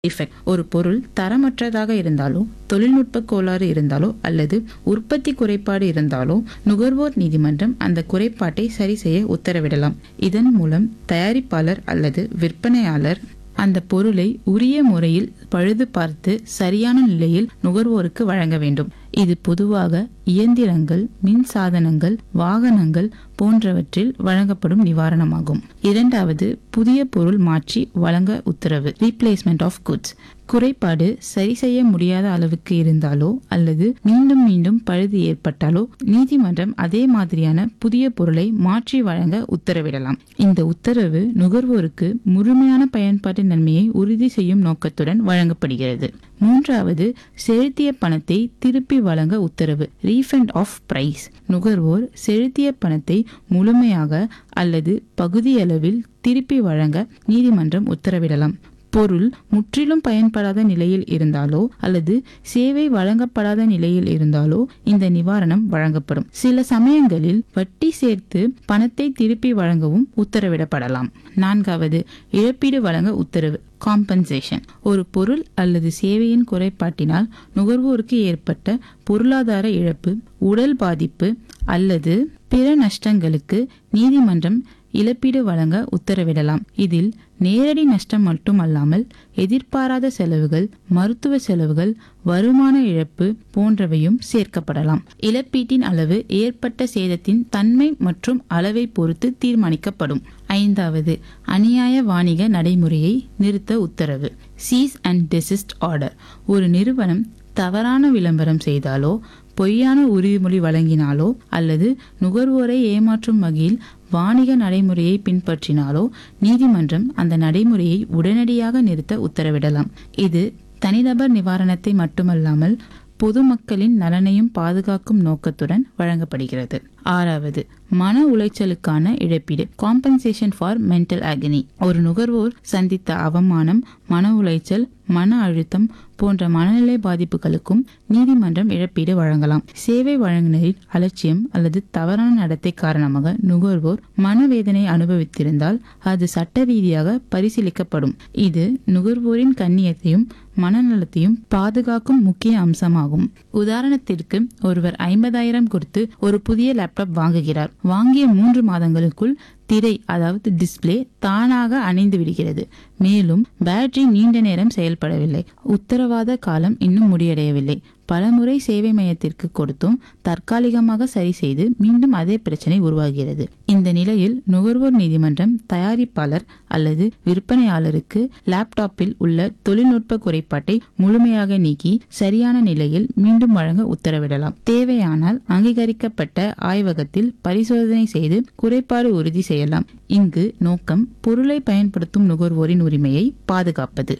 defect ஒரு பொருள் தரமற்றதாக இருந்தாலோ தொழில்நுட்ப கோளாறு இருந்தாலோ அல்லது உற்பத்தி குறைபாடு இருந்தாலோ நுகர்வோர் நீதிமன்றம் அந்த குறைபாட்டை சரி செய்ய உத்தரவிடலாம் இதன் மூலம் தயாரிப்பாளர் அல்லது விற்பனையாளர் அந்த பொருளை உரிய முறையில் பழுது பார்த்து சரியான நிலையில் நுகர்வோருக்கு வழங்க வேண்டும் இது பொதுவாக இயந்திரங்கள் மின் சாதனங்கள் வாகனங்கள் போன்றவற்றில் வழங்கப்படும் நிவாரணமாகும் இரண்டாவது புதிய பொருள் மாற்றி வழங்க உத்தரவு ரீப்ளேஸ்மெண்ட் ஆஃப் குட்ஸ் குறைபாடு சரி செய்ய முடியாத அளவுக்கு இருந்தாலோ அல்லது மீண்டும் மீண்டும் பழுது ஏற்பட்டாலோ நீதிமன்றம் அதே மாதிரியான புதிய பொருளை மாற்றி வழங்க உத்தரவிடலாம் இந்த உத்தரவு நுகர்வோருக்கு முழுமையான பயன்பாட்டு நன்மையை உறுதி செய்யும் நோக்கத்துடன் வழங்கப்படுகிறது மூன்றாவது செலுத்திய பணத்தை திருப்பி வழங்க உத்தரவு ரீஃபண்ட் ஆஃப் பிரைஸ் நுகர்வோர் செலுத்திய பணத்தை முழுமையாக அல்லது பகுதியளவில் திருப்பி வழங்க நீதிமன்றம் உத்தரவிடலாம் பொருள் முற்றிலும் பயன்படாத நிலையில் இருந்தாலோ அல்லது சேவை வழங்கப்படாத நிலையில் இருந்தாலோ இந்த நிவாரணம் வழங்கப்படும் சில சமயங்களில் வட்டி சேர்த்து பணத்தை திருப்பி வழங்கவும் உத்தரவிடப்படலாம் நான்காவது இழப்பீடு வழங்க உத்தரவு காம்பன்சேஷன் ஒரு பொருள் அல்லது சேவையின் குறைபாட்டினால் நுகர்வோருக்கு ஏற்பட்ட பொருளாதார இழப்பு உடல் பாதிப்பு அல்லது பிற நஷ்டங்களுக்கு நீதிமன்றம் இழப்பீடு வழங்க உத்தரவிடலாம் இதில் நேரடி நஷ்டம் மட்டுமல்லாமல் எதிர்பாராத செலவுகள் மருத்துவ செலவுகள் வருமான இழப்பு போன்றவையும் சேர்க்கப்படலாம் இழப்பீட்டின் அளவு ஏற்பட்ட சேதத்தின் தன்மை மற்றும் அளவை பொறுத்து தீர்மானிக்கப்படும் ஐந்தாவது அநியாய வாணிக நடைமுறையை நிறுத்த உத்தரவு சீஸ் அண்ட் டெசிஸ்ட் ஆர்டர் ஒரு நிறுவனம் தவறான விளம்பரம் செய்தாலோ பொய்யான உறுதிமொழி வழங்கினாலோ அல்லது நுகர்வோரை ஏமாற்றும் வகையில் வாணிக நடைமுறையை பின்பற்றினாலோ நீதிமன்றம் அந்த நடைமுறையை உடனடியாக நிறுத்த உத்தரவிடலாம் இது தனிநபர் நிவாரணத்தை மட்டுமல்லாமல் பொதுமக்களின் நலனையும் பாதுகாக்கும் நோக்கத்துடன் வழங்கப்படுகிறது ஆறாவது மன உளைச்சலுக்கான இழப்பீடு காம்பன்சேஷன் ஃபார் மென்டல் agony ஒரு நுகர்வோர் சந்தித்த அவமானம் மன உளைச்சல் மன அழுத்தம் போன்ற மனநிலை பாதிப்புகளுக்கும் நீதிமன்றம் இழப்பீடு வழங்கலாம் சேவை வழங்குனரின் அலட்சியம் அல்லது தவறான நடத்தை காரணமாக நுகர்வோர் மனவேதனை அனுபவித்திருந்தால் அது சட்ட ரீதியாக பரிசீலிக்கப்படும் இது நுகர்வோரின் கண்ணியத்தையும் மனநலத்தையும் பாதுகாக்கும் முக்கிய அம்சமாகும் உதாரணத்திற்கு ஒருவர் ஐம்பதாயிரம் கொடுத்து ஒரு புதிய லேப்டாப் வாங்குகிறார் வாங்கிய மூன்று மாதங்களுக்குள் திரை அதாவது டிஸ்ப்ளே தானாக அணைந்து விடுகிறது மேலும் பேட்டரி நீண்ட நேரம் செயல்படவில்லை உத்தரவாத காலம் இன்னும் முடியடையவில்லை பலமுறை சேவை மையத்திற்கு கொடுத்தும் தற்காலிகமாக சரி செய்து மீண்டும் அதே பிரச்சனை உருவாகிறது இந்த நிலையில் நுகர்வோர் நீதிமன்றம் தயாரிப்பாளர் அல்லது விற்பனையாளருக்கு லேப்டாப்பில் உள்ள தொழில்நுட்ப குறைபாட்டை முழுமையாக நீக்கி சரியான நிலையில் மீண்டும் வழங்க உத்தரவிடலாம் தேவையானால் அங்கீகரிக்கப்பட்ட ஆய்வகத்தில் பரிசோதனை செய்து குறைபாடு உறுதி செய்யலாம் இங்கு நோக்கம் பொருளை பயன்படுத்தும் நுகர்வோரின் உரிமையை பாதுகாப்பது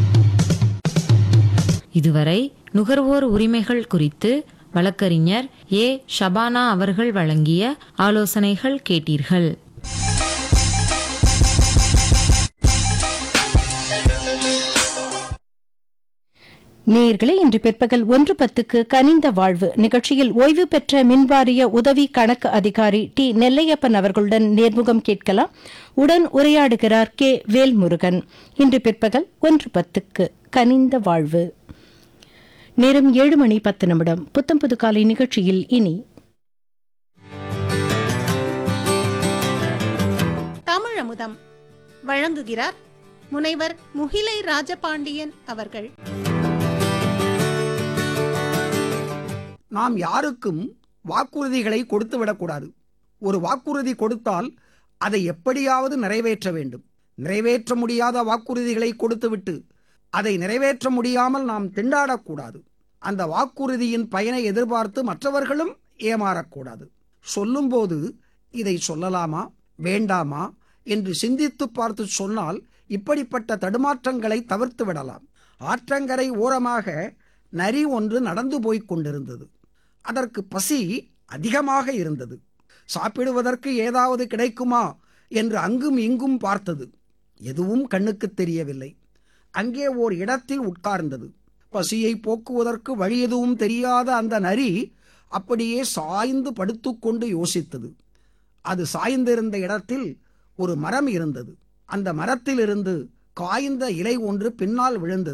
இதுவரை நுகர்வோர் உரிமைகள் குறித்து வழக்கறிஞர் ஏ ஷபானா அவர்கள் வழங்கிய ஆலோசனைகள் கேட்டீர்கள் நேயர்களே இன்று பிற்பகல் ஒன்று பத்துக்கு கனிந்த வாழ்வு நிகழ்ச்சியில் ஓய்வு பெற்ற மின்வாரிய உதவி கணக்கு அதிகாரி டி நெல்லையப்பன் அவர்களுடன் நேர்முகம் கேட்கலாம் உடன் உரையாடுகிறார் கே வேல்முருகன் இன்று பிற்பகல் ஒன்று பத்துக்கு கனிந்த வாழ்வு நேரம் ஏழு மணி பத்து நிமிடம் புத்தம் புது காலை நிகழ்ச்சியில் இனி தமிழமுதம் வழங்குகிறார் முனைவர் முகிலை ராஜபாண்டியன் அவர்கள் நாம் யாருக்கும் வாக்குறுதிகளை கொடுத்து விடக்கூடாது ஒரு வாக்குறுதி கொடுத்தால் அதை எப்படியாவது நிறைவேற்ற வேண்டும் நிறைவேற்ற முடியாத வாக்குறுதிகளை கொடுத்துவிட்டு அதை நிறைவேற்ற முடியாமல் நாம் திண்டாடக்கூடாது அந்த வாக்குறுதியின் பயனை எதிர்பார்த்து மற்றவர்களும் ஏமாறக்கூடாது சொல்லும்போது இதை சொல்லலாமா வேண்டாமா என்று சிந்தித்து பார்த்து சொன்னால் இப்படிப்பட்ட தடுமாற்றங்களை தவிர்த்து விடலாம் ஆற்றங்கரை ஓரமாக நரி ஒன்று நடந்து போய்க் கொண்டிருந்தது அதற்கு பசி அதிகமாக இருந்தது சாப்பிடுவதற்கு ஏதாவது கிடைக்குமா என்று அங்கும் இங்கும் பார்த்தது எதுவும் கண்ணுக்கு தெரியவில்லை அங்கே ஓர் இடத்தில் உட்கார்ந்தது பசியை போக்குவதற்கு வழி எதுவும் தெரியாத அந்த நரி அப்படியே சாய்ந்து படுத்துக்கொண்டு யோசித்தது அது சாய்ந்திருந்த இடத்தில் ஒரு மரம் இருந்தது அந்த மரத்திலிருந்து காய்ந்த இலை ஒன்று பின்னால் விழுந்தது